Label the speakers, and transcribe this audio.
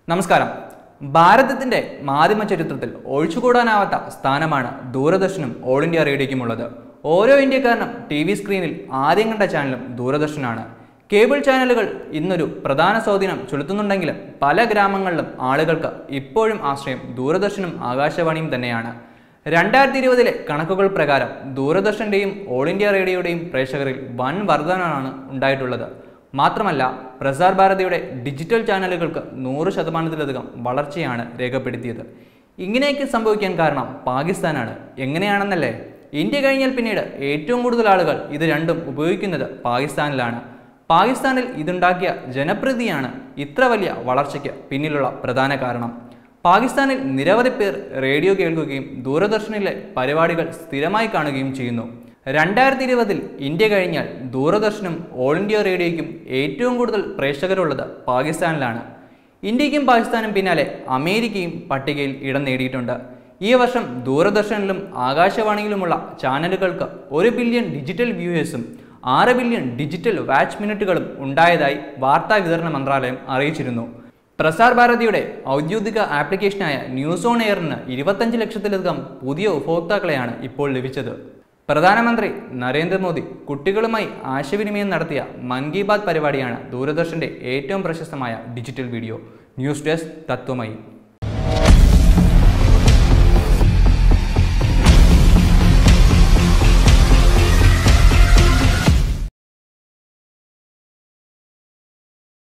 Speaker 1: നമസ്കാരം ഭാരതത്തിന്റെ മാധ്യമ ചരിത്രത്തിൽ ഒഴിച്ചുകൂടാനാവാത്ത സ്ഥാനമാണ് ദൂരദർശനും ഓൾ ഇന്ത്യ റേഡിയോയ്ക്കുമുള്ളത് ഓരോ ഇന്ത്യക്കാരനും ടി വി സ്ക്രീനിൽ ആദ്യം കണ്ട ചാനലും ദൂരദർശനാണ് കേബിൾ ചാനലുകൾ ഇന്നൊരു പ്രധാന സ്വാധീനം ചെലുത്തുന്നുണ്ടെങ്കിലും പല ഗ്രാമങ്ങളിലും ആളുകൾക്ക് ഇപ്പോഴും ആശ്രയം ദൂരദർശനും ആകാശവാണിയും തന്നെയാണ് രണ്ടായിരത്തി ഇരുപതിലെ കണക്കുകൾ പ്രകാരം ദൂരദർശന്റെയും ഓൾ ഇന്ത്യ റേഡിയോയുടെയും പ്രേക്ഷകരിൽ വൻ വർധനമാണ് ഉണ്ടായിട്ടുള്ളത് മാത്രമല്ല പ്രസാർ ഭാരതിയുടെ ഡിജിറ്റൽ ചാനലുകൾക്ക് നൂറ് ശതമാനത്തിലധികം വളർച്ചയാണ് രേഖപ്പെടുത്തിയത് ഇങ്ങനെയൊക്കെ സംഭവിക്കാൻ കാരണം പാകിസ്ഥാനാണ് എങ്ങനെയാണെന്നല്ലേ ഇന്ത്യ കഴിഞ്ഞാൽ പിന്നീട് ഏറ്റവും കൂടുതൽ ആളുകൾ ഇത് രണ്ടും ഉപയോഗിക്കുന്നത് പാകിസ്ഥാനിലാണ് പാകിസ്ഥാനിൽ ഇതുണ്ടാക്കിയ ജനപ്രീതിയാണ് ഇത്ര വലിയ വളർച്ചയ്ക്ക് പിന്നിലുള്ള പ്രധാന കാരണം പാകിസ്ഥാനിൽ നിരവധി പേർ റേഡിയോ കേൾക്കുകയും ദൂരദർശനിലെ പരിപാടികൾ സ്ഥിരമായി കാണുകയും ചെയ്യുന്നു രണ്ടായിരത്തി ഇരുപതിൽ ഇന്ത്യ കഴിഞ്ഞാൽ ദൂരദർശനും ഓൾ ഇന്ത്യ റേഡിയോയ്ക്കും ഏറ്റവും കൂടുതൽ പ്രേക്ഷകരുള്ളത് പാകിസ്ഥാനിലാണ് ഇന്ത്യക്കും പാകിസ്ഥാനും പിന്നാലെ അമേരിക്കയും പട്ടികയിൽ ഇടം നേടിയിട്ടുണ്ട് ഈ വർഷം ദൂരദർശനിലും ആകാശവാണിയിലുമുള്ള ചാനലുകൾക്ക് ഒരു ബില്യൺ ഡിജിറ്റൽ വ്യൂവേഴ്സും ആറ് ബില്യൺ ഡിജിറ്റൽ വാച്ച് മിനിറ്റുകളും ഉണ്ടായതായി വാർത്താ വിതരണ മന്ത്രാലയം അറിയിച്ചിരുന്നു പ്രസാർ ഭാരതിയുടെ ഔദ്യോഗിക ആപ്ലിക്കേഷനായ ന്യൂസ് ഓൺ എയറിന് ഇരുപത്തഞ്ച് ലക്ഷത്തിലധികം പുതിയ ഉപഭോക്താക്കളെയാണ് ഇപ്പോൾ ലഭിച്ചത് പ്രധാനമന്ത്രി നരേന്ദ്രമോദി കുട്ടികളുമായി ആശയവിനിമയം നടത്തിയ മൻ കി ബാത് പരിപാടിയാണ് ദൂരദർശന്റെ ഏറ്റവും പ്രശസ്തമായ digital video news desk Tatwamayi